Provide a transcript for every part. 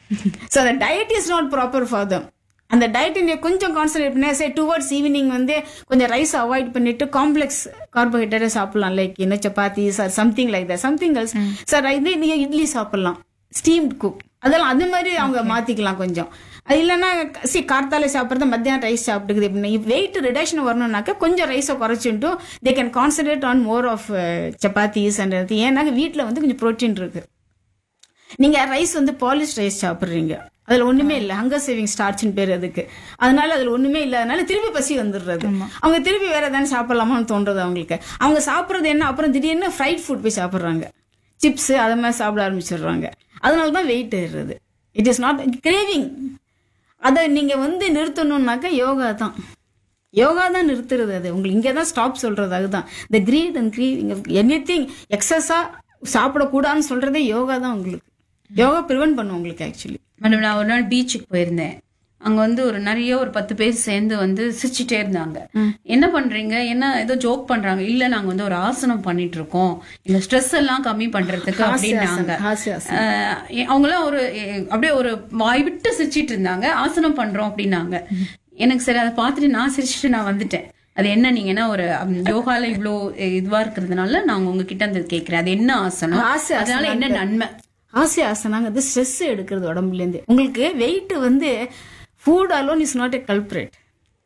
So அந்த diet is not proper for them அந்த diet நீ கொஞ்சம் கான்சன்ட்ரேட் பண்ணி சே டுவர்ட்ஸ் ஈவினிங் வந்து கொஞ்சம் ரைஸ் அவாய்ட் பண்ணிட்டு காம்ப்ளெக்ஸ் கார்போஹைட்ரேட்டை சாப்பிடலாம் லைக் என்ன chapati sir something like that something else sir இது நீங்க இட்லி சாப்பிடலாம் ஸ்டீம்ட் குக் அதெல்லாம் அது மாதிரி அவங்க மாத்திக்கலாம் கொஞ்சம் அது இல்லைன்னா சி கார்த்தால சாப்பிட்றது மத்தியானம் ரைஸ் சாப்பிட்டுக்குது அப்படின்னு வெயிட் ரிடக்ஷன் வரணும்னாக்க கொஞ்சம் ரைஸை குறைச்சிட்டு they can concentrate on more of chapatis and ஏன்னா வீட்டில் வந்து கொஞ்சம் ப்ரோட்டீன் இருக்கு நீங்க ரைஸ் வந்து பாலிஷ் ரைஸ் சாப்பிடுறீங்க அதுல ஒண்ணுமே இல்ல ஹங்கர் சேவிங் ஸ்டார்ச்னு பேர் அதுக்கு அதனால அதுல ஒண்ணுமே இல்லாதனால திருப்பி பசி வந்துடுறது அவங்க திருப்பி வேற ஏதாவது சாப்பிடலாமான்னு தோன்றது அவங்களுக்கு அவங்க சாப்பிடுறது என்ன அப்புறம் திடீர்னு ஃப்ரைட் ஃபுட் போய் சாப்பிடுறாங்க சிப்ஸ் அது மாதிரி சாப்பிட ஆரம்பிச்சிடுறாங்க அதனால தான் வெயிட் ஏறுறது இட் இஸ் நாட் கிரேவிங் அதை நீங்க வந்து நிறுத்தணும்னாக்க யோகா தான் யோகா தான் நிறுத்துறது அது உங்களுக்கு இங்கே தான் ஸ்டாப் சொல்றது அதுதான் இந்த greed and grieving anything எக்ஸஸா சாப்பிடக்கூடாதுன்னு சொல்றதே யோகா தான் உங்களுக்கு யோகா ப்ரிவென்ட் பண்ணும் உங்களுக்கு ஆக்சுவலி மேடம் நான் ஒரு நாள் பீச்சுக்கு போயிருந்தேன் அங்க வந்து ஒரு நிறைய ஒரு பத்து பேர் சேர்ந்து வந்து சிரிச்சுட்டே இருந்தாங்க என்ன பண்றீங்க என்ன ஏதோ ஜோக் பண்றாங்க இல்ல நாங்க வந்து ஒரு ஆசனம் பண்ணிட்டு இருக்கோம் இந்த ஸ்ட்ரெஸ் எல்லாம் கம்மி பண்றதுக்கு அப்படின்னாங்க ஹாஸ்யாசனம் ஆஹ் அவங்களாம் ஒரு எ- அப்படியே ஒரு வாய் விட்டு சிரிச்சிட்டு இருந்தாங்க ஆசனம் பண்றோம் அப்படின்னாங்க எனக்கு சரி அதை பார்த்துட்டு நான் சிரிச்சுட்டு நான் வந்துட்டேன் அது என்ன நீங்க என்ன ஒரு ம், யோகால இவ்ளோ இதுவா இருக்கிறதுனால நான் உங்ககிட்ட அந்த கேக்குறேன் அது என்ன ஆசனம் ஆசை அதனால என்ன நன்மை ஆசை ஆசனாங்கிறது ஸ்ட்ரெஸ் எடுக்கிறது உடம்புலேருந்து உங்களுக்கு வெயிட் வந்து food alone is not a culprit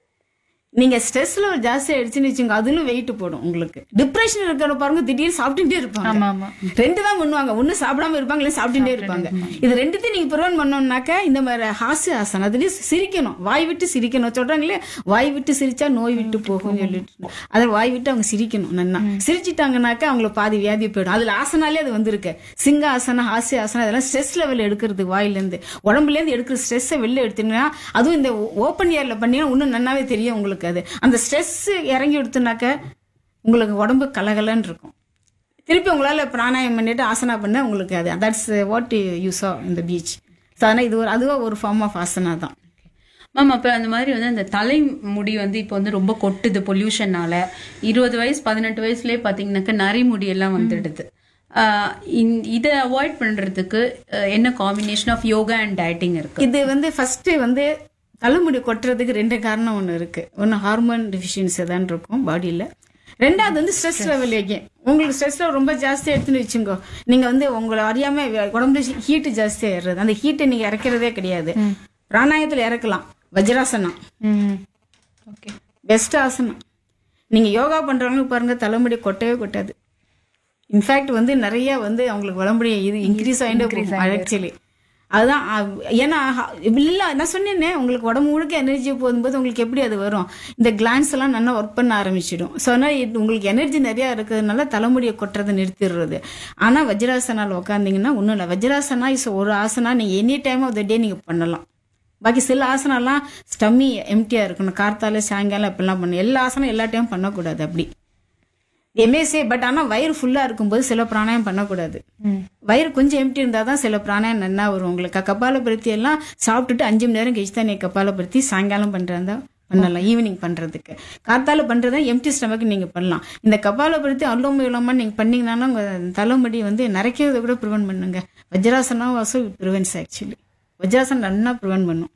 நீங்க ஸ்ட்ரெஸ் லெவல் ஜாஸ்தி ஆயிடுச்சுன்னு வச்சுங்க அதுலும் வெயிட் போடும் உங்களுக்கு டிப்ரெஷன் இருக்கிற பாருங்க திடீர்னு சாப்பிட்டுட்டே இருப்பாங்க ஆமா ஆமா ரெண்டு தான் பண்ணுவாங்க ஒண்ணு சாப்பிடாம இருப்பாங்க இல்லை சாப்பிட்டுட்டே இருப்பாங்க இது ரெண்டுத்தையும் நீங்க ப்ரிவென்ட் பண்ணோம்னாக்க இந்த மாதிரி ஹாஸ்ய ஆசனம் அதுலயும் சிரிக்கணும் வாய் விட்டு சிரிக்கணும் சொல்றாங்களே வாய் விட்டு சிரிச்சா நோய் விட்டு போகும் சொல்லிட்டு அதை வாய் விட்டு அவங்க சிரிக்கணும் நன்னா சிரிச்சிட்டாங்கனாக்க அவங்களுக்கு பாதி வியாதி போயிடும் அதுல ஆசனாலே அது வந்திருக்கு சிங்க ஆசனம் ஹாஸ்ய ஆசனம் இதெல்லாம் ஸ்ட்ரெஸ் லெவல் எடுக்கிறது வாயில இருந்து உடம்புல இருந்து எடுக்கிற ஸ்ட்ரெஸ்ஸை வெளில எடுத்தீங்கன்னா அதுவும் இந்த ஓப்பன் ஏர்ல பண்ணீங்கன்னா இன்னும் நன்னாவே தெரியும் உங்களுக்கு அது அந்த ஸ்ட்ரெஸ் இறங்கி எடுத்துனாக்க உங்களுக்கு உடம்பு கலகலன்னு இருக்கும் திருப்பி உங்களால பிராணாயம் பண்ணிட்டு ஆசனா பண்ண உங்களுக்கு அது தட்ஸ் வாட் யூ சா இந்த பீச் ஸோ அதனால் இது ஒரு அதுவும் ஒரு ஃபார்ம் ஆஃப் ஆசனா தான் மேம் அப்ப அந்த மாதிரி வந்து அந்த தலைமுடி வந்து இப்போ வந்து ரொம்ப கொட்டுது பொல்யூஷனால இருபது வயசு பதினெட்டு வயசுலயே பாத்தீங்கன்னாக்கா நரைமுடி எல்லாம் வந்துடுது ஆஹ் இந்த- இதை அவாய்ட் பண்றதுக்கு அஹ், என்ன combination of yoga and dieting இருக்கு இது வந்து ஃபர்ஸ்ட் வந்து தலைமுடி கொட்டுறதுக்கு ரெண்டு காரணம் ஒன்று இருக்கு ஒன்று ஹார்மோன் டெஃபிஷியன்சி தான் இருக்கும் பாடியில் ரெண்டாவது வந்து ஸ்ட்ரெஸ் லெவல் ஏகே உங்களுக்கு ஸ்ட்ரெஸ் லெவல் ரொம்ப ஜாஸ்தி எடுத்துன்னு வச்சுங்கோ நீங்க வந்து உங்களை அறியாம உடம்புல ஹீட்டு ஜாஸ்தி ஆயிடுறது அந்த ஹீட்டை நீங்க இறக்கிறதே கிடையாது பிராணாயத்தில் இறக்கலாம் வஜ்ராசனம் ம் ஓகே பெஸ்ட் ஆசனம் நீங்க யோகா பண்றவங்க பாருங்க தலைமுடி கொட்டவே கொட்டாது இன்ஃபேக்ட் வந்து நிறைய வந்து அவங்களுக்கு உடம்புடைய இது இன்க்ரீஸ் ஆகிட்டே ஆக்சுவலி அதுதான் அஹ், ஏன்னா ஹ- இல்ல நான் சொன்னேனே உங்களுக்கு உடம்பு முழுக்க எனர்ஜி போகும்போது உங்களுக்கு எப்படி அது வரும் இந்த கிளான்ஸ் எல்லாம் நல்லா ஒர்க் பண்ண ஆரம்பிச்சிடும் ஸோ அதனால் இது உங்களுக்கு எனர்ஜி நிறைய இருக்கிறதுனால தலைமுடியை கொட்டுறதை நிறுத்திடுறது ஆனா வஜ்ராசனால உட்காந்தீங்கன்னா ஒன்றும் இல்லை வஜ்ராசனா இஸ் ஒரு ஆசனா நீங்க any time of the day நீங்க பண்ணலாம் பாக்கி சில ஆசனம்லாம் ஸ்டம்மி எம்டியா இருக்கணும் கார்த்தால சாயங்காலம் இப்படிலாம் பண்ணணும் எல்லா ஆசனம் எல்லா டைம் பண்ணக்கூடாது அப்படி எம்ஏசே பட் ஆனா வயிறு ஃபுல்லா இருக்கும்போது சில பிராணாயம் பண்ணக்கூடாது வயிறு கொஞ்சம் எம்டி இருந்தா தான் சில பிராணாயம் நல்லா வரும் உங்களுக்கு கபாலபருத்தி எல்லாம் சாப்பிட்டுட்டு அஞ்சு மணி நேரம் கழிச்சு தான் நீ கபாலபருத்தி சாயங்காலம் பண்றதா பண்ணலாம் ஈவினிங் பண்றதுக்கு காத்தால பண்றதா எம்டி ஸ்டமக்கு நீங்க பண்ணலாம் இந்த கபாலபருத்தி அல்லும் இல்லாம நீங்க பண்ணீங்கன்னா உங்க தலைமுடி வந்து நரைக்கிறத கூட ப்ரிவென்ட் பண்ணுங்க வஜ்ராசனம் வாசோ ப்ரிவென்ஸ் ஆக்சுவலி வஜ்ராசனம் நல்லா ப்ரிவென்ட் பண்ணும்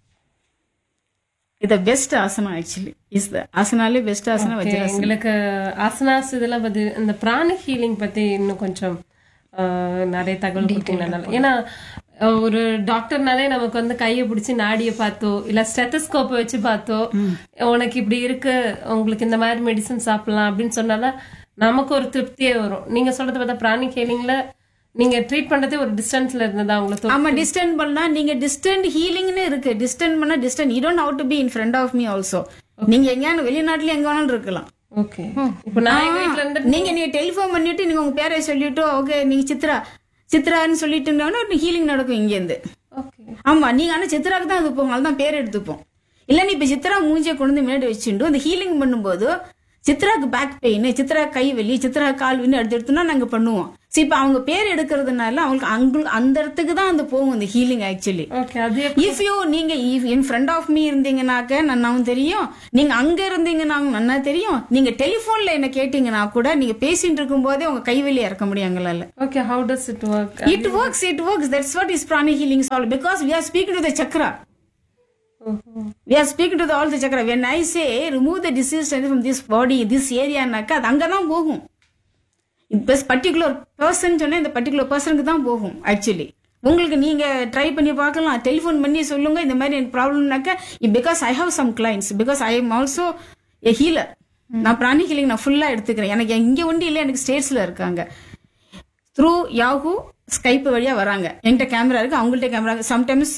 இது பெஸ்ட் ஆசனம் ஆக்சுவலி இஸ் த ஆசனாலே பெஸ்ட் ஆசனம் Okay, வஜ்ராசனம் எங்களுக்கு ஆசனாஸ் இதெல்லாம் பத்தி இந்த பிராண ஹீலிங் பத்தி இன்னும் கொஞ்சம் ஆஹ், நிறைய தகவல் கொடுத்தீங்கன்னா நல்லா. ஏன்னா ஆஹ், ஒரு டாக்டர்னாலே நமக்கு வந்து கையை பிடிச்சி நாடியை பார்த்தோ இல்ல ஸ்டெத்தஸ்கோப்பை வச்சு பார்த்தோ உனக்கு இப்படி இருக்கு உங்களுக்கு இந்த மாதிரி மெடிசன் சாப்பிடலாம் அப்படின்னு சொன்னாதான் நமக்கு ஒரு திருப்தியே வரும் நீங்க சொல்றது பார்த்தா பிராணி ஹீலிங்ல நீங்க ட்ரீட் பண்றதே ஒரு டிஸ்டன்ஸ்ல இருந்ததா உங்களுக்கு ஆமா டிஸ்டன்ட் பண்ணா நீங்க டிஸ்டன்ட் ஹீலிங்னு இருக்கு டிஸ்டன்ட் பண்ணா distant you don't have to be in front of me also நீங்க எங்கேயானு வெளிநாட்டுல எங்க வேணாலும் இருக்கலாம் ஓகே இப்போ நான் எங்க வீட்ல இருந்து நீங்க நீங்க டெலிஃபோன் பண்ணிட்டு நீங்க உங்க பேரை சொல்லிட்டு ஓகே நீங்க சித்ரா சித்ரான்னு சொல்லிட்டு இருந்தோம்னா ஹீலிங் நடக்கும் இங்க இருந்து ஓகே ஆமா நீங்க ஆனா சித்ராக்கு தான் அதுப்போம் அதுதான் பேர் எடுத்துப்போம் இல்ல நீ இப்ப சித்ரா மூஞ்சியை கொண்டு வந்து முன்னாடி வச்சுட்டு அந்த ஹீலிங் பண்ணும்போது சித்ராக்கு பேக் பெயின் சித்ரா கை வலி சித்ரா கால் வலி எடுத்து எடுத்தோம்னா நாங்க பண்ணுவோம் சரி இப்ப அவங்க பேர் எடுக்கிறதுனால அவங்களுக்கு அங்க அந்த இடத்துக்கு தான் அந்த போகும் அந்த ஹீலிங் ஆக்சுவலி ஓகே அது எப்படி? இஃப் யூ நீங்க இன் ஃப்ரண்ட் ஆஃப் மீ இருந்தீங்கனாக்க நன்னாவும் தெரியும் நீங்க அங்க இருந்தீங்கன்னா நன்னா தெரியும் நீங்க டெலிபோன்ல என்ன கேட்டீங்கன்னா கூட நீங்க பேசிட்டு இருக்கும் போதே உங்க கைவெளி இறக்க முடியும் எங்களால okay how does it work it works it works that's what is pranic healing சால் because we are speaking to the chakra we are speaking to the all the chakra when i say remove the disease from this body this area னாக்கா அது அங்கதான் போகும் இப்போ particular person சொன்னா இந்த particular பர்சனுக்கு தான் போகும் ஆக்சுவலி உங்களுக்கு நீங்க ட்ரை பண்ணி பார்க்கலாம் டெலிஃபோன் பண்ணி சொல்லுங்க இந்த மாதிரி எனக்கு ப்ராப்ளம்னாக்க because I have some clients because I am also a healer நான் பிராணி ஹீலிங் நான் ஃபுல்லா எடுத்துக்கிறேன் எனக்கு இங்க ஒண்டி இல்லை எனக்கு ஸ்டேட்ஸ்ல இருக்காங்க த்ரூ யாஹூ ஸ்கைப் வழியா வராங்க என்கிட்ட கேமரா இருக்கு அவங்கள்ட்ட கேமரா சம்டைம்ஸ்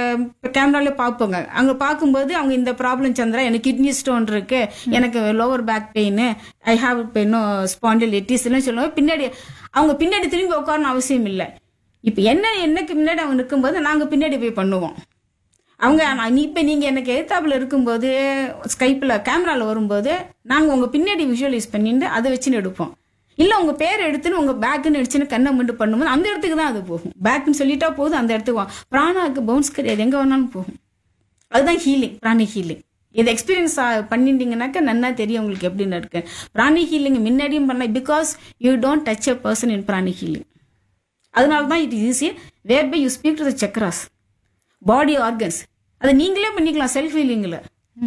கேமரால பார்ப்போங்க அங்க பார்க்கும்போது அவங்க இந்த ப்ராப்ளம் சந்திரா எனக்கு கிட்னி ஸ்டோன் இருக்கு எனக்கு lower back pain I have பெயினும் ஸ்பாண்டிலிட்டிஸ் எல்லாம் சொல்லுவாங்க பின்னாடி அவங்க பின்னாடி திரும்பி உட்காரணும் அவசியம் இல்லை இப்போ என்ன என்னக்கு முன்னாடி அவங்க நிற்கும்போது நாங்க பின்னாடி போய் பண்ணுவோம் அவங்க நான் இப்ப நீங்க எனக்கு எதிர்த்தாப்புல இருக்கும்போது ஸ்கைப்ல கேமரால வரும்போது நாங்க உங்க பின்னாடி விஷுவலைஸ் பண்ணிட்டு அதை வச்சுன்னு எடுப்போம் இல்ல உங்க பேர் எடுத்துன்னு உங்க பேக்குன்னு அடிச்சுன்னு கண்ணை மட்டும் பண்ணும்போது அந்த இடத்துக்கு தான் அது போகும் பேக்குன்னு சொல்லிட்டா போதும் அந்த இடத்துக்கு வா பிராணாக்கு பவுன்ஸ் கிடையாது எங்க வேணாலும் போகும் அதுதான் ஹீலிங் பிராணி ஹீலிங் இது எக்ஸ்பீரியன்ஸ் பண்ணிட்டீங்கன்னாக்கா நன்னா தெரியும் உங்களுக்கு எப்படின்னு இருக்கு பிராணி ஹீலிங் முன்னாடியும் பண்ண because you don't touch a person in pranic healing அதனால தான் it easy whereby you speak to the chakras body organs அதை நீங்களே பண்ணிக்கலாம் செல்ஃப் ஹீலிங்கில்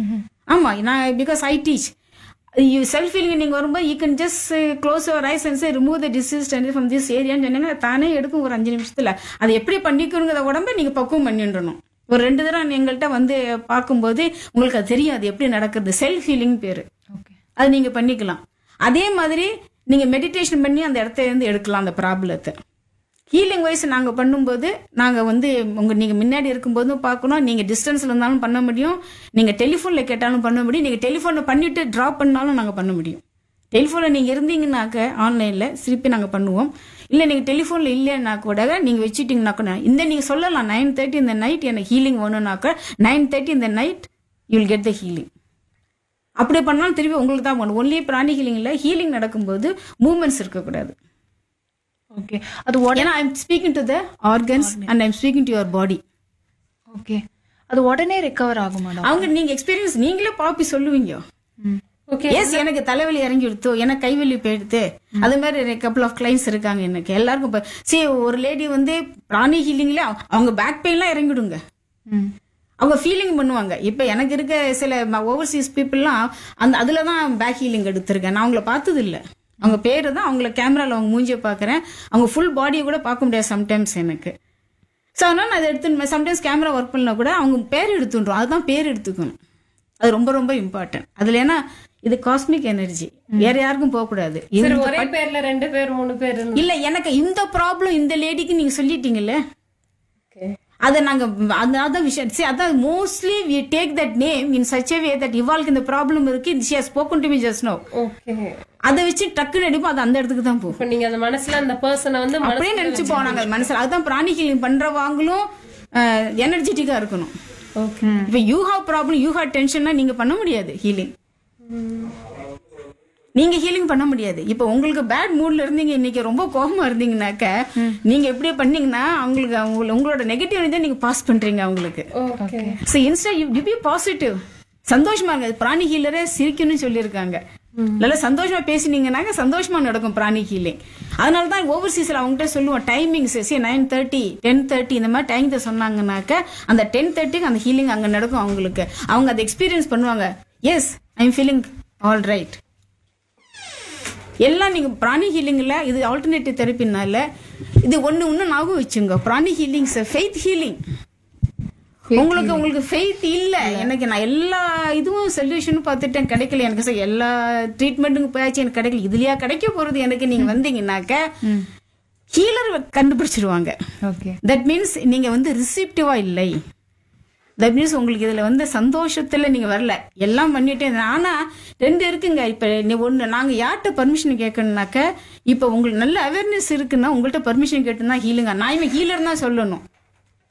ஆமா நான் because I teach you self healing நீங்க வரும்போது you can just close your eyes and say remove the disease from this ஏரியான்னு சொன்னீங்கன்னா தானே எடுக்கும் ஒரு அஞ்சு நிமிஷத்துல அதை எப்படி பண்ணிக்கணுங்கிற உடம்ப நீங்க பக்குவம் பண்ணிடணும் ஒரு ரெண்டு தடவை எங்கள்கிட்ட வந்து பார்க்கும்போது உங்களுக்கு அது தெரியும் அது எப்படி நடக்குது செல்ஃப் ஹீலிங் பேரு ஓகே அது நீங்க பண்ணிக்கலாம் அதே மாதிரி நீங்க மெடிடேஷன் பண்ணி அந்த இடத்துல இருந்து எடுக்கலாம் அந்த ப்ராப்ளத்தை ஹீலிங் வைஸ் நாங்க பண்ணும்போது நாங்க வந்து உங்க நீங்க முன்னாடி இருக்கும்போதும் பார்க்கணும் நீங்க டிஸ்டன்ஸ்ல இருந்தாலும் பண்ண முடியும் நீங்க டெலிஃபோன்ல கேட்டாலும் பண்ண முடியும் நீங்க டெலிஃபோன்ல பண்ணிட்டு டிராப் பண்ணாலும் நாங்க பண்ண முடியும் டெலிஃபோன்ல நீங்க இருந்தீங்கன்னாக்க ஆன்லைன்ல திருப்பி நாங்க பண்ணுவோம் இல்ல நீங்க டெலிஃபோன்ல இல்லைன்னா கூட நீங்க வச்சுட்டீங்கன்னா கூட இந்த நீங்க சொல்லலாம் நைன் தேர்ட்டி இந்த நைட் எனக்கு ஹீலிங் வேணும்னாக்க நைன் தேர்ட்டி இந்த night you will get the healing அப்படி பண்ணாலும் திருப்பி உங்களுக்கு தான் பண்ணும் ஒன்லி பிராணி ஹீலிங்ல ஹீலிங் நடக்கும்போது மூமெண்ட்ஸ் இருக்கக்கூடாது ஓகே அது உட- ஏன்னா I'm speaking to the organs and I'm speaking to your body okay அது உடனே ரெக்கவர் ஆகும் மேடம் அவங்க நீங்க எக்ஸ்பீரியன்ஸ் நீங்களே பாப்பி சொல்லுவீங்க ஓகே எஸ் எனக்கு தலைவலி இறங்கி எடுத்தோ எனக்கு கைவலி போயிடுத்து அது மாதிரி கப்பல் ஆஃப் கிளைண்ட்ஸ் இருக்காங்க எனக்கு எல்லாருக்கும் இப்ப see ஒரு லேடி வந்து பிராணி ஹீலிங்ல அவங்க பேக் பெயின்லாம் இறங்கிடுங்க ம் அவங்க ஃபீலிங் பண்ணுவாங்க இப்ப எனக்கு இருக்க சில ஓவர்சீஸ் பீப்புளெலாம் அந்த அதுல தான் பேக் ஹீலிங் எடுத்திருக்கேன் நான் அவங்கள பார்த்தது இல்ல அவங்க பேரு தான் அவங்கள கேமரால அவங்க மூஞ்சியை பார்க்கறேன் அவங்க ஃபுல் பாடியை கூட பார்க்க முடியாது சம்டைம்ஸ் எனக்கு ஸோ அதனால நான் அதை எடுத்து சம்டைம்ஸ் கேமரா ஒர்க் பண்ணா கூட அவங்க பேர் எடுத்துன்றோம் அதுதான் பேர் எடுத்துக்கணும் அது ரொம்ப ரொம்ப இம்பார்ட்டன்ட் அதுல ஏன்னா இது காஸ்மிக் எனர்ஜி வேற யாருக்கும் போகக்கூடாது சரி இந்த ஒரே பேர்ல ரெண்டு பேர் மூணு பேர் இருந்து- இல்ல எனக்கு இந்த ப்ராப்ளம் இந்த லேடிக்கு நீங்க சொல்லிட்டீங்கல்ல Okay. அதை நாங்க அந்த அதான் விஷயம் see, அதான் mostly we take that name in such way that இவாளுக்கு இந்த ப்ராப்ளம் இருக்கு she has spoken to me just now okay அதை வச்சு டக்குன்னு அடிப்போம் அது அந்த இடத்துக்கு தான் போகும் இப்ப நீங்க அந்த மனசுல அந்த பர்சனை வந்து மனசுல அப்படியே நினைச்சு போனாங்க மனசுல அதுதான் பிராணி ஹீலிங் பண்றவங்களும் எனர்ஜெட்டிக்கா இருக்கணும் ஓகே இப்ப you have problem you have டென்ஷன்னா நீங்க பண்ண முடியாது ஹீலிங் நீங்க ஹீலிங் பண்ண முடியாது இப்ப உங்களுக்கு பேட் மூட்ல இருந்தீங்க இன்னைக்கு ரொம்ப கோபமா இருந்தீங்கன்னாக்க நீங்க எப்படி பண்ணீங்கன்னா அவங்களுக்கு அவங்க உங்களோட நெகட்டிவ் தான் நீங்க பாஸ் பண்றீங்க அவங்களுக்கு okay so instead you be positive சந்தோஷமா இருங்க பிராணி ஹீலரே சிரிக்கணும்னு சொல்லியிருக்காங்க நல்ல சந்தோஷமா பேசினீங்கன்னாக்க சந்தோஷமா நடக்கும் பிராணி ஹீலிங் அதனால தான் ஓவர்சீஸ்ல அவங்ககிட்ட சொல்லுவோம் timings see nine thirty ten thirty இந்த மாதிரி டைம் சொன்னாங்கன்னாக்க அந்த டென் தேர்ட்டிக்கு அந்த ஹீலிங் அங்க நடக்கும் அவங்களுக்கு அவங்க அதை எக்ஸ்பீரியன்ஸ் பண்ணுவாங்க yes I am feeling all right எல்லாம் நீங்க பிராணி ஹீலிங்ல இது ஆல்டர்னேட்டிவ் தெரப்பினால இது ஒண்ணு ஒண்ணு ஞாபகம் வச்சுங்க பிராணி ஹீலிங் ஃபெய்த் ஹீலிங் உங்களுக்கு உங்களுக்கு ஃபெய்த் இல்ல எனக்கு நான் எல்லா இதுவும் சொல்யூஷனும் பார்த்துட்டேன் கிடைக்கல எனக்கு சார் எல்லா ட்ரீட்மெண்ட்டுக்கும் போயாச்சு எனக்கு கிடைக்கல இதுலயா கிடைக்க போறது எனக்கு நீங்க வந்தீங்கன்னாக்க ஹீலர் கண்டுபிடிச்சிருவாங்க ஓகே தட் மீன்ஸ் நீங்க வந்து ரிசிப்டிவா இல்லை தட் மீன்ஸ் உங்களுக்கு இதுல வந்து சந்தோஷத்துல நீங்க வரல எல்லாம் பண்ணிட்டே இருந்தேன். ஆனா ரெண்டு இருக்குங்க இப்ப நீ ஒண்ணு நாங்க யார்கிட்ட பர்மிஷன் கேட்கணும்னாக்க இப்ப உங்களுக்கு நல்ல அவேர்னஸ் இருக்குன்னா உங்கள்ட்ட பர்மிஷன் கேட்டுனா ஹீலிங்க நான் இவன் ஹீலர் தான் சொல்லணும்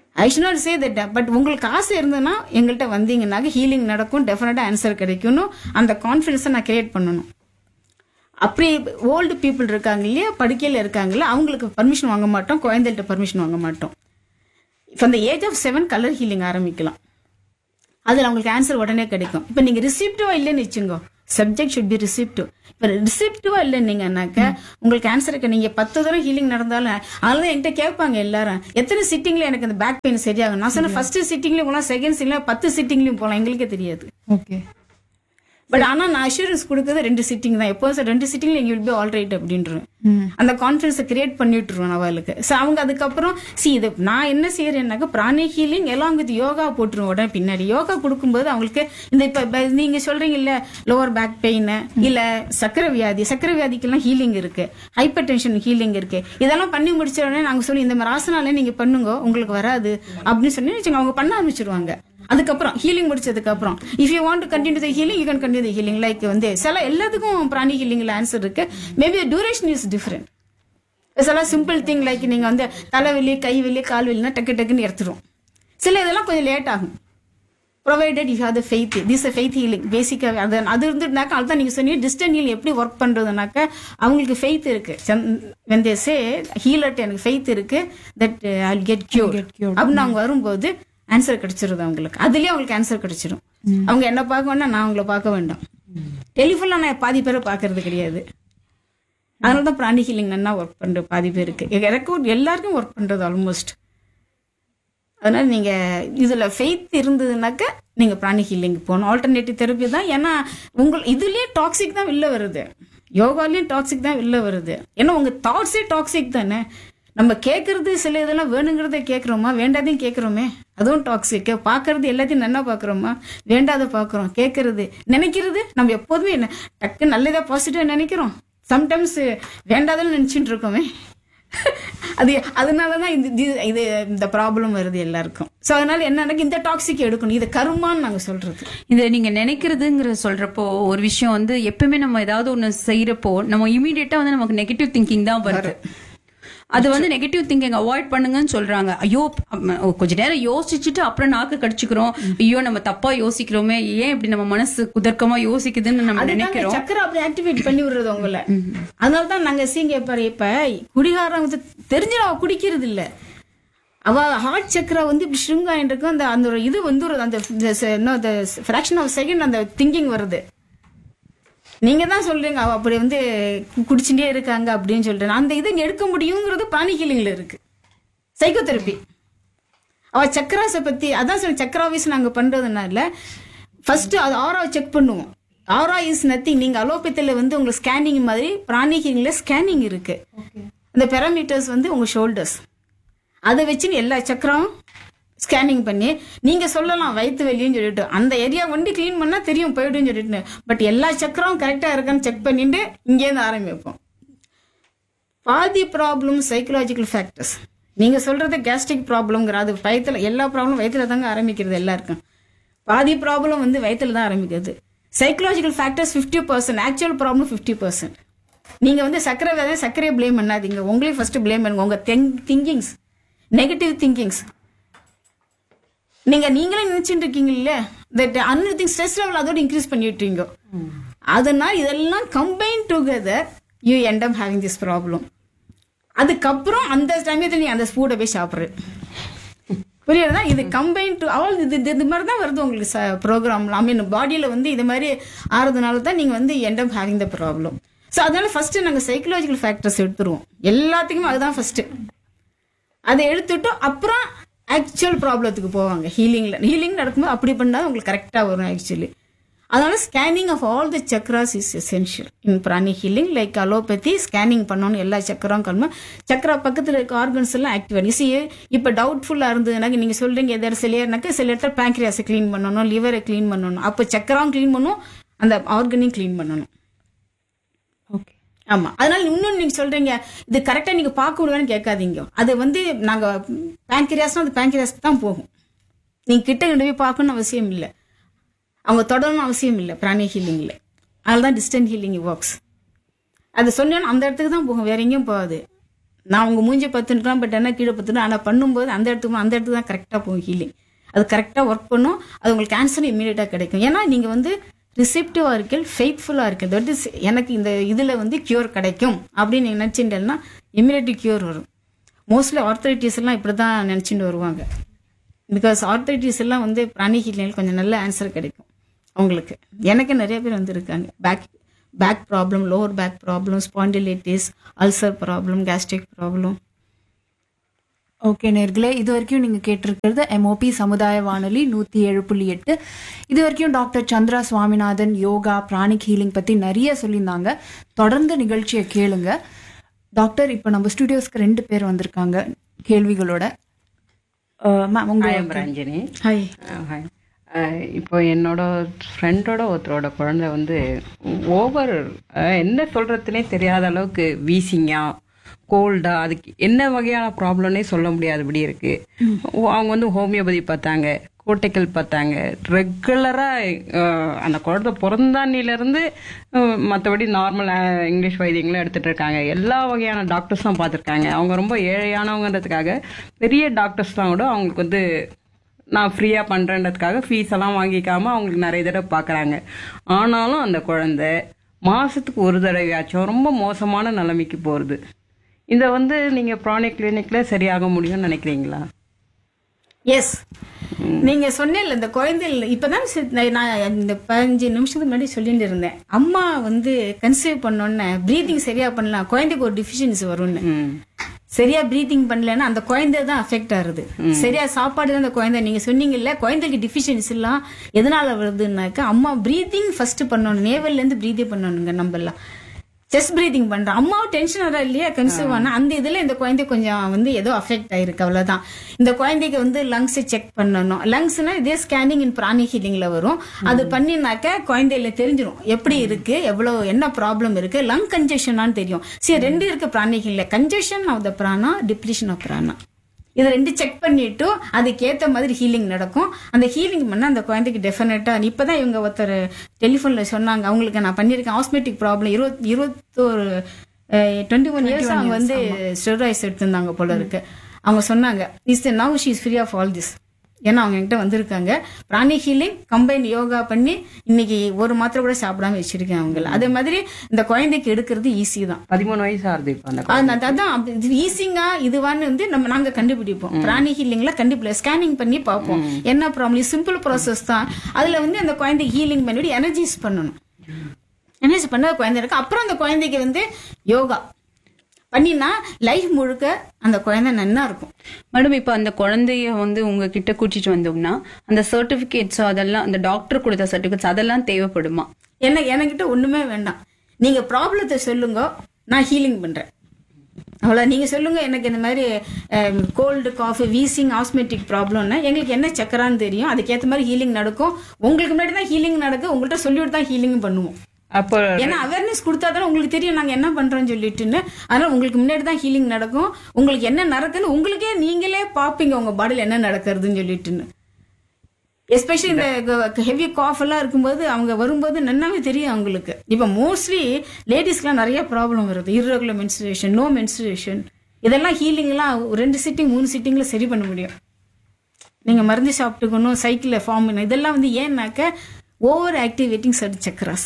I should not say that but உங்களுக்கு ஆசை இருந்ததுன்னா எங்கள்கிட்ட வந்தீங்கன்னாக்க ஹீலிங் நடக்கும் டெஃபினட்டாக ஆன்சர் கிடைக்கும்னு அந்த கான்ஃபிடன்ஸை நான் கிரியேட் பண்ணணும் அப்படி ஓல்டு பீப்புள் இருக்காங்க இல்லையா படுக்கையில் இருக்காங்களா அவங்களுக்கு பர்மிஷன் வாங்க மாட்டோம் குழந்தைகிட்ட பர்மிஷன் வாங்க மாட்டோம் இப்போ அந்த age of seven colour healing ஆரம்பிக்கலாம் அதில் அவங்களுக்கு ஆன்சர் உடனே கிடைக்கும் இப்போ நீங்கள் ரிசிப்டிவா இல்லைன்னு வச்சுங்க சப்ஜெக்ட் ஷுட் பி ரிசிப்டிவ் இப்போ ரிசிப்டிவா இல்லைன்னீங்கன்னாக்க உங்களுக்கு ஆன்சருக்கு நீங்கள் பத்து தடவை ஹீலிங் நடந்தாலும் அதனால தான் என்கிட்ட கேட்பாங்க எல்லாரும் எத்தனை சிட்டிங்ல எனக்கு அந்த பேக் பெயின் சரியாகும் நான் சொன்னேன் ஃபர்ஸ்ட் சிட்டிங்லையும் போகலாம் செகண்ட் சிட்டிங்ல பத்து சிட்டிங்லையும் போகலாம் எங்களுக்கே தெரியாது ஓகே பட் ஆனா நான் அஷூரன்ஸ் கொடுக்கறது ரெண்டு சிட்டிங் தான் எப்போ சார் ரெண்டு சிட்டிங்ல எங்க வில் பி ஆல் ரைட் அப்படின்றேன் அந்த கான்ஃபிடன்ஸை கிரியேட் பண்ணிட்டுருவேன் அவளுக்கு ஸோ அவங்க அதுக்கப்புறம் சி இது நான் என்ன செய்யறேன்னாக்க பிராணி ஹீலிங் எல்லாம் வித் யோகா போட்டுருவோம் உடனே பின்னாடி யோகா கொடுக்கும்போது அவங்களுக்கு இந்த இப்ப நீங்க சொல்றீங்கல்ல லோவர் பேக் பெயின் இல்ல சக்கரை வியாதி சக்கரை வியாதிக்கெல்லாம் ஹீலிங் இருக்கு ஹைப்பர் டென்ஷன் ஹீலிங் இருக்கு இதெல்லாம் பண்ணி முடிச்ச உடனே நாங்க சொல்லி இந்த மாதிரி ஆசனாலே நீங்க பண்ணுங்க உங்களுக்கு வராது அப்படின்னு சொல்லி வச்சுங்க அவங்க பண்ண ஆரம்பிச்சிருவாங்க அதுக்கப்புறம் ஹீலிங் முடிச்சதுக்கு அப்புறம் if you want to continue the healing you can continue the healing like வந்து சில எல்லாத்துக்கும் பிராணி ஹீலிங்ல ஆன்சர் இருக்கு மேபி டியூரேஷன் இஸ் டிஃப்ரெண்ட் சில சிம்பிள் திங் லைக் நீங்க வந்து தலைவலி கை வலி கால் வலினா டக்கு டக்குன்னு எடுத்துரும் சில இதெல்லாம் கொஞ்சம் லேட் ஆகும் provided you have the faith this faith healing பேசிக்காக அது அது இருந்துட்டுனாக்கா அதுதான் நீங்க சொன்னீங்க டிஸ்டன்ட் ஹீல் எப்படி ஒர்க் பண்றதுனாக்க அவங்களுக்கு ஃபெய்த் இருக்கு வென் தே சே ஹீலர்ட் எனக்கு ஃபெய்த் இருக்கு தட் ஐ கெட் கியூர் அப்படின்னு அவங்க வரும்போது ஆன்சர் கிடைச்சிருது அவங்களுக்கு அதுலயே அவங்களுக்கு ஆன்சர் கிடைச்சிரும் அவங்க என்ன பார்க்க வேண்டாம் நான் அவங்கள பார்க்க வேண்டாம் டெலிஃபோன்ல நான் பாதி பேரை பார்க்கறது கிடையாது அதனால தான் பிராணி ஹீலிங் நல்லா ஒர்க் பண்ற பாதி பேருக்கு எனக்கும் எல்லாருக்கும் ஒர்க் பண்றது ஆல்மோஸ்ட் அதனால நீங்க இதுல ஃபெய்த் இருந்ததுனாக்க நீங்க பிராணி ஹீலிங் போகணும் ஆல்டர்னேட்டிவ் தெரப்பி தான் ஏன்னா உங்கள் இதுலயே டாக்ஸிக் தான் வெளில வருது யோகாலயும் டாக்ஸிக் தான் வெளில வருது ஏன்னா உங்க தாட்ஸே டாக்ஸிக் தானே நம்ம கேட்கறது சில இதெல்லாம் வேணுங்கிறத கேட்குறோமா வேண்டாதையும் கேட்குறோமே அதுவும் டாக்ஸிக் பார்க்கறது எல்லாத்தையும் நல்லா பார்க்குறோமா வேண்டாத பார்க்குறோம் கேட்கறது நினைக்கிறது நம்ம எப்போதுமே என்ன டக்கு நல்லதா பாசிட்டிவா நினைக்கிறோம் சம்டைம்ஸ் வேண்டாதன்னு நினச்சிட்டு இருக்கோமே அது அதனால தான் இது இது- இது இந்த ப்ராப்ளம் வருது எல்லாருக்கும் ஸோ அதனால என்ன இந்த டாக்ஸிக் எடுக்கணும் இது கருமான்னு நாங்கள் சொல்றது இதை நீங்க நினைக்கிறதுங்கிற சொல்றப்போ ஒரு விஷயம் வந்து எப்பவுமே நம்ம ஏதாவது ஒண்ணு செய்யறப்போ நம்ம இமீடியட்டா வந்து நமக்கு நெகட்டிவ் திங்கிங் தான் வருது அது வந்து நெகட்டிவ் திங்கிங் அவாய்ட் பண்ணுங்கன்னு சொல்றாங்க ஐயோ அம்ம, கொஞ்ச நேரம் யோசிச்சுட்டு அப்புறம் நாக்கு கடிச்சுக்கிறோம் ஐயோ நம்ம தப்பா யோசிக்கிறோமே ஏன் இப்படி நம்ம மனசு குதர்க்கமா யோசிக்குதுன்னு நம்ம அதுதாங்க நினைக்கிறோம் சக்கரை அப்படி ஆக்டிவேட் பண்ணி விடுறது உங்களை அதனால தான் நாங்க சீங்க பாரு இப்ப குடிகாரம் வந்து தெரிஞ்சு அவ குடிக்கிறது இல்ல அவ ஹார்ட் சக்கரா வந்து இப்படி ஷ்ரிங்க் ஆயிட்டு இருக்கு அந்த அந்த ஒரு இது வந்துருது அந்த ஃபிராக்ஷன் ஆஃப் செகண்ட் அந்த திங்கிங் வருது நீங்க தான் சொல்றீங்க அவ அப்படி வந்து கு- குடிச்சுட்டே இருக்காங்க அப்படின்னு சொல்றேன் அந்த இதை எடுக்க முடியுங்கிறது பானி ஹீலிங்ல இருக்கு சைக்கோதெரப்பி அவ சக்கராஸை பத்தி அதான் சொல்லி சக்கராவிஸ் நாங்க பண்றதுனால ஃபர்ஸ்ட் அது ஆரா செக் பண்ணுவோம் ஆரா இஸ் நத்திங் நீங்க அலோபத்தில வந்து உங்க ஸ்கேனிங் மாதிரி பிராணி ஹீலிங்ல ஸ்கேனிங் இருக்கு அந்த பெராமீட்டர்ஸ் வந்து உங்க ஷோல்டர்ஸ் அதை வச்சு எல்லா சக்கரம் ஸ்கேனிங் பண்ணி நீங்க சொல்லலாம் வயிற்று வெளியும் சொல்லிட்டு அந்த ஏரியா வண்டி க்ளீன் பண்ணா தெரியும் போயிடும் சொல்லிட்டு பட் எல்லா சக்கரம் கரெக்டா இருக்கான்னு செக் பண்ணிட்டு இங்கேருந்து ஆரம்பிப்போம் பாதி ப்ராப்ளம் சைக்கலாஜிக்கல் ஃபேக்டர்ஸ் நீங்க சொல்றது கேஸ்ட்ரிக் ப்ராப்ளம்ங்கிற அது வயிற்றுல எல்லா ப்ராப்ளம் வயிற்றுல தாங்க ஆரம்பிக்கிறது எல்லாருக்கும் பாதி ப்ராப்ளம் வந்து வயிற்றுல தான் ஆரம்பிக்கிறது psychological factors fifty percent actual problem fifty percent நீங்க வந்து சக்கரை வியாதியை சர்க்கரையை ப்ளேம் பண்ணாதீங்க உங்களையும் ஃபர்ஸ்ட் ப்ளேம் பண்ணுங்க உங்க திங்கிங்ஸ் நெகட்டிவ் திங்கிங்ஸ் நீங்க நீங்களே நினைச்சிட்டு இருக்கீங்க இல்ல that inner thing stress level அதோட இன்க்ரீஸ் பண்ணிவிட்டீங்க அதனால் இதெல்லாம் combine together you end up having this problem அதுக்கப்புறம் அந்த சமயத்தில் நீ அந்த ஸ்பூடை போய் சாப்பிட்ற புரியுறதா இது கம்பைன் டு அவள் இது இது- இது மாதிரி தான் வருது உங்களுக்கு ப்ரோக்ராம்ல ஐ மீன் பாடியில் வந்து இது மாதிரி ஆறதுனால தான் நீங்கள் வந்து end up having the problem so அதனால ஃபர்ஸ்ட் நாங்கள் சைக்கலாஜிக்கல் ஃபேக்டர்ஸ் எடுத்துருவோம் எல்லாத்துக்குமே அதுதான் ஃபர்ஸ்ட் அதை எடுத்துட்டு அப்புறம் ஆக்சுவல் ப்ராப்ளத்துக்கு போவாங்க ஹீலிங்ல ஹீலிங் நடக்கும்போது அப்படி பண்ணா உங்களுக்கு கரெக்டாக வரும் ஆக்சுவலி அதனால scanning of all the chakras is essential in pranic healing like allopathy scanning பண்ணணும் எல்லா சக்கரம் கல்ம சக்கரா பக்கத்தில் இருக்க ஆர்கன்ஸ் எல்லாம் ஆக்டிவ் சி இப்போ டவுட்ஃபுல்லாக இருந்ததுனாக்க நீங்கள் சொல்றீங்க எதாவது சிலையர்னாக்க சில இடத்துல பேங்க்ரியாஸை க்ளீன் பண்ணணும் லிவரை க்ளீன் பண்ணணும் அப்போ சக்கரம் க்ளீன் பண்ணணும் அந்த ஆர்கனையும் க்ளீன் பண்ணணும் ஓகே ஆமா அதனால இன்னும் நீங்க சொல்றீங்க இது கரெக்டா நீங்க பார்க்க முடியும்னு கேட்காதீங்க அது வந்து நாங்க பேங்கிரியாஸ்னா அது பேங்கிரியாஸ்க்கு தான் போகும் நீங்க கிட்ட கொண்டு போய் பார்க்கணும்னு அவசியம் இல்லை அவங்க தொடரணும் அவசியம் இல்லை பிராணி ஹீலிங்ல அதனால தான் டிஸ்டன்ட் ஹீலிங் ஒர்க்ஸ் அது சொன்னோன்னா அந்த இடத்துக்கு தான் போகும் வேற எங்கேயும் போகாது நான் உங்க மூஞ்சி பத்துட்டுலாம் பட் என்ன கீழே பத்துட்டு ஆனால் பண்ணும்போது அந்த இடத்துக்கு அந்த இடத்துக்கு தான் கரெக்டாக போகும் ஹீலிங் அது கரெக்டாக ஒர்க் பண்ணும் அது உங்களுக்கு ஆன்சர் இமீடியட்டாக கிடைக்கும் ஏன்னா நீங்கள் வந்து ரிசெப்டிவாக இருக்கீங்க ஃபெய்த்ஃபுல்லாக இருக்கு தட் இஸ் எனக்கு இந்த இதில் வந்து கியூர் கிடைக்கும் அப்படின்னு நீங்கள் நினச்சிட்டேன்னா இமீடியட் கியூர் வரும் மோஸ்ட்லி ஆர்த்தரைட்டிஸ் எல்லாம் இப்படி தான் நினச்சிட்டு வருவாங்க பிகாஸ் ஆர்த்தரைட்டிஸ் எல்லாம் வந்து பிராணி ஹீலிங்கில் கொஞ்சம் நல்ல ஆன்சர் கிடைக்கும் அவங்களுக்கு எனக்கு நிறைய பேர் வந்திருக்காங்க back back problem lower back problem spondylitis ulcer problem gastric problem okay நேர்களே இது வரைக்கும் நீங்க கேட்டிருக்கிறது எம்ஓபி சமுதாய வானொலி நூத்தி ஏழு புள்ளி எட்டு இது வரைக்கும் டாக்டர் சந்திரா சுவாமிநாதன் யோகா பிராணிக் ஹீலிங் பத்தி நிறைய சொல்லியிருந்தாங்க தொடர்ந்து நிகழ்ச்சியை கேளுங்க டாக்டர் இப்போ நம்ம ஸ்டுடியோஸ்க்கு ரெண்டு பேர் வந்திருக்காங்க கேள்விகளோட மேம் உங்க ஹாய் ரஞ்சினி ஹாய் ஹாய் இப்போ என்னோட ஃப்ரெண்டோட ஒருத்தரோட குழந்தை வந்து ஓவர் என்ன சொல்றதுனே தெரியாத அளவுக்கு வீசிங்கா கோல்டா அதுக்கு என்ன வகையான ப்ராப்ளம்னே சொல்ல முடியாதபடி இருக்கு ஓ, அவங்க வந்து ஹோமியோபதி பார்த்தாங்க கோட்டைக்கல் பார்த்தாங்க ரெகுலராக அந்த குழந்தை பிறந்தானிலேருந்து மற்றபடி நார்மல் இங்கிலீஷ் வைத்தியங்களும் எடுத்துட்டு இருக்காங்க எல்லா வகையான டாக்டர்ஸும் பார்த்துருக்காங்க அவங்க ரொம்ப ஏழையானவங்கன்றதுக்காக பெரிய டாக்டர்ஸ்லாம் கூட அவங்களுக்கு வந்து நான் ஃப்ரீயாக பண்ணுறேன்றதுக்காக ஃபீஸ் எல்லாம் வாங்கிக்காம அவங்களுக்கு நிறைய தடவை பார்க்குறாங்க ஆனாலும் அந்த குழந்தை மாதத்துக்கு ஒரு தடவையாச்சும் ரொம்ப மோசமான நிலைமைக்கு போகிறது இதை வந்து நீங்கள் ப்ராணிக் கிளினிக்கில் சரியாக முடியும்னு நினைக்கிறீங்களா எஸ் நீங்க சொன்னேன்ல இந்த குழந்தைகள் இப்பதான் சி- நான் இந்த பதினஞ்சு நிமிஷத்துக்கு முன்னாடி சொல்லிட்டு இருந்தேன் அம்மா வந்து கன்சீவ் பண்ணோன்னே ப்ரீதிங் சரியா பண்ணலாம் குழந்தைக்கு ஒரு டிஃபிஷியன்சி வரும்னு ம் சரியா ப்ரீத்திங் பண்ணலன்னா அந்த குழந்தை தான் அஃபெக்ட் ஆகுது சரியா சாப்பாடு தான் அந்த குழந்தை நீங்க சொன்னீங்கல்ல குழந்தைக்கு டிஃபிஷியன்சி எல்லாம் எதனால வருதுன்னாக்கா அம்மா ப்ரீத்திங் ஃபர்ஸ்ட் பண்ணணும் நேவல்ல இருந்து ப்ரீதே பண்ணணுங்க நம்ம எல்லாம் செஸ்ட் ப்ரீதிங் பண்றோம் அம்மாவும் டென்ஷன் வரா இல்லையா கன்சீவ் ஆனா அந்த இதுல இந்த குழந்தை கொஞ்சம் வந்து ஏதோ அஃபெக்ட் ஆயிருக்கு அவ்வளவுதான் இந்த குழந்தைக்கு வந்து லங்ஸ் செக் பண்ணணும் லங்ஸ்னா இதே ஸ்கேனிங் இன் பிராணி ஹீலிங்ல வரும் அது பண்ணினாக்க குழந்தையில தெரிஞ்சிடும் எப்படி இருக்கு எவ்வளவு என்ன ப்ராப்ளம் இருக்கு லங் கன்ஜெஷனான்னு தெரியும் சரி ரெண்டு இருக்கு பிராணி ஹீலிங்ல congestion of the prana depletion of prana இது ரெண்டு செக் பண்ணிட்டு அதுக்கேத்த மாதிரி ஹீலிங் நடக்கும் அந்த ஹீலிங் பண்ண அந்த குழந்தைக்கு டெஃபினட்டா இப்பதான் இவங்க ஒருத்தர் டெலிஃபோன்ல சொன்னாங்க அவங்களுக்கு நான் பண்ணியிருக்கேன் ஆஸ்மெட்டிக் ப்ராப்ளம் இருபத் இருபத்தோரு டுவெண்ட்டி ஒன் இயர்ஸ் அவங்க வந்து ஸ்டெராய்ஸ் எடுத்திருந்தாங்க போல இருக்கு அவங்க சொன்னாங்க is now she is free of all this ஏன்னா அவங்க என்கிட்ட வந்திருக்காங்க பிராணி ஹீலிங் கம்பைன் யோகா பண்ணி இன்னைக்கு ஒரு மாத்திரை கூட சாப்பிடாம வச்சிருக்கேன் அவங்கள அதே மாதிரி இந்த குழந்தைக்கு எடுக்கிறது ஈஸி தான் பதிமூணு வயசு ஆகுது இப்போ அந்த அது- அது- அதான் அப்படி இது ஈஸிங்கா இதுவான்னு வந்து நம்ம நாங்க கண்டுபிடிப்போம் பிராணி ஹீலிங்ல கண்டுபிடி ஸ்கேனிங் பண்ணி பார்ப்போம் என்ன ப்ராப்ளம் சிம்பிள் ப்ராசஸ் தான் அதுல வந்து அந்த குழந்தை ஹீலிங் பண்ணிட்டு எனர்ஜைஸ் பண்ணணும் எனர்ஜி பண்ண குழந்தை இருக்கு அப்புறம் அந்த குழந்தைக்கு வந்து யோகா பண்ணினா லைஃப் முழுக்க அந்த குழந்தை நன்னா இருக்கும் மேடம் இப்போ அந்த குழந்தைய வந்து உங்ககிட்ட கூட்டிட்டு வந்தோம்னா அந்த சர்டிபிகேட்ஸ் அதெல்லாம் அந்த டாக்டர் கொடுத்த சர்டிபிகேட்ஸ் அதெல்லாம் தேவைப்படுமா என்ன என்கிட்ட ஒண்ணுமே வேண்டாம் நீங்க ப்ராப்ளத்தை சொல்லுங்க நான் ஹீலிங் பண்றேன் அவ்வளோ நீங்க சொல்லுங்க எனக்கு இந்த மாதிரி கோல்டு காஃபி வீசிங் ஆஸ்மெட்டிக் ப்ராப்ளம்னா எங்களுக்கு என்ன சக்கரான்னு தெரியும் அதுக்கேற்ற மாதிரி ஹீலிங் நடக்கும் உங்களுக்கு முன்னாடி தான் ஹீலிங் நடக்கும் உங்கள்கிட்ட சொல்லிவிட்டு தான் ஹீலிங் பண்ணுவோம் அப்போ ஏன்னா அவேர்னஸ் கொடுத்தா தானே உங்களுக்கு தெரியும் நாங்க என்ன பண்றோம்னு சொல்லிட்டுன்னு அதனால உங்களுக்கு முன்னாடி தான் ஹீலிங் நடக்கும் உங்களுக்கு என்ன நடக்குன்னு உங்களுக்கே நீங்களே பாப்பீங்க உங்க பாடியில் என்ன நடக்கிறதுன்னு சொல்லிட்டுன்னு எஸ்பெஷலி இந்த ஹெவி காஃப் எல்லாம் இருக்கும்போது அவங்க வரும்போது நன்னாவே தெரியும் அவங்களுக்கு இப்போ மோஸ்ட்லி லேடிஸ்க்குலாம் நிறைய ப்ராப்ளம் வருது irregular menstruation நோ menstruation இதெல்லாம் ஹீலிங்லாம் ரெண்டு சிட்டிங் மூணு சிட்டிங்ல சரி பண்ண முடியும் நீங்க மருந்து சாப்பிட்டுக்கணும் சைக்கிளில் ஃபார்ம் பண்ணணும் இதெல்லாம் வந்து ஏன்னாக்க ஓவர் ஆக்டிவேட்டிங் சர்ட் சக்கராஸ்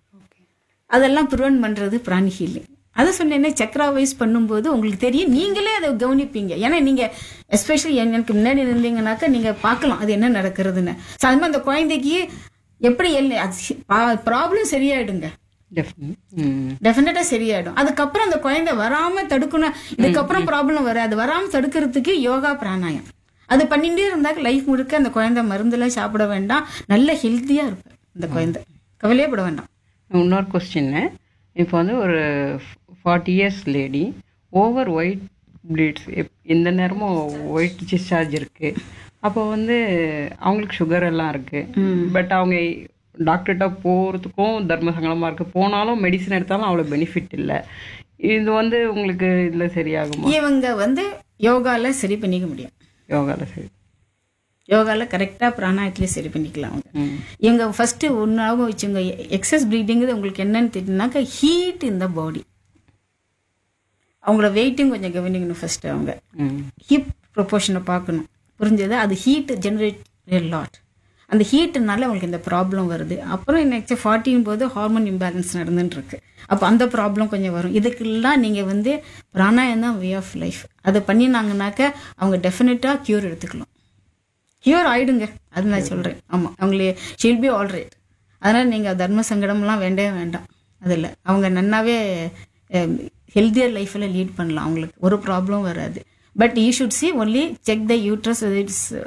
அதெல்லாம் ப்ரிவென்ட் பண்றது பிராணி ஹீலிங் அதை சொன்னேனே சக்கரா வைஸ் பண்ணும்போது உங்களுக்கு தெரியும் நீங்களே அதை கவனிப்பீங்க ஏன்னா நீங்க எஸ்பெஷலி எனக்கு முன்னாடி இருந்தீங்கன்னாக்கா நீங்க பார்க்கலாம் அது என்ன நடக்கிறதுன்னு So, அது மாதிரி அந்த குழந்தைக்கு எப்படி ப்ராப்ளம் சரியாயிடுங்க definitely. ம் டெஃபினட்டா சரியாயிடும் அதுக்கப்புறம் அந்த குழந்தை வராம தடுக்கணும் இதுக்கப்புறம் ப்ராப்ளம் வராது வராம தடுக்கிறதுக்கு யோகா பிராணாயம் அது பண்ணிட்டே இருந்தாக்க லைஃப் முழுக்க அந்த குழந்தை மருந்தெல்லாம் சாப்பிட வேண்டாம் நல்ல ஹெல்த்தியா இருப்பார் அந்த குழந்தை கவலையே பட வேண்டாம் இன்னொரு கொஸ்டின்னு இப்போ வந்து ஒரு forty years lady over white bleeds எந்த நேரமும் ஒயிட் டிஸ்சார்ஜ் இருக்கு அப்போ வந்து அவங்களுக்கு சுகர் எல்லாம் இருக்கு பட் அவங்க டாக்டர்கிட்ட போகிறதுக்கும் தர்ம சங்கடமாக இருக்கு போனாலும் மெடிசன் எடுத்தாலும் அவ்வளோ பெனிஃபிட் இல்லை இது வந்து உங்களுக்கு இதில் சரியாகுமா இவங்க வந்து யோகால சரி பண்ணிக்க முடியும் யோகாவில் சரி யோகால கரெக்டா பிராணாயத்திலே சரி பண்ணிக்கலாம் அவங்க இவங்க ஃபர்ஸ்ட் ஒன்னாவும் வச்சுங்க எக்ஸஸ் ப்ரீடிங்கிறது உங்களுக்கு என்னன்னு தெரியும்னாக்கா ஹீட் இந்த பாடி அவங்கள வெயிட்டும் கொஞ்சம் கவனிக்கணும் ஃபர்ஸ்ட் அவங்க ம் ஹிப் ப்ரொபோர்ஷனை பார்க்கணும் புரிஞ்சது அது ஹீட் ஜென்ரேட் லாட் அந்த ஹீட்டுனால அவங்களுக்கு இந்த ப்ராப்ளம் வருது அப்புறம் நெக்ஸ்ட் ஃபார்ட்டின் போது ஹார்மோன் இம்பேலன்ஸ் நடந்துட்டு இருக்கு அப்போ அந்த ப்ராப்ளம் கொஞ்சம் வரும் இதுக்கெல்லாம் நீங்கள் வந்து பிராணாயம் தான் வே ஆஃப் லைஃப் அதை பண்ணினாங்கனாக்க அவங்க டெஃபினட்டாக க்யூர் எடுத்துக்கலாம் க்யூர் ஆயிடுங்க அது நான் சொல்கிறேன் ஆமாம் அவங்களே ஷீல் பி ஆல் ரைட் அதனால் நீங்கள் தர்ம சங்கடம்லாம் வேண்டவே வேண்டாம் அதில் அவங்க நன்னாவே ஹெல்த்தியர் லைஃப்பில் லீட் பண்ணலாம் அவங்களுக்கு ஒரு ப்ராப்ளம் வராது but you should see only check the uterus it's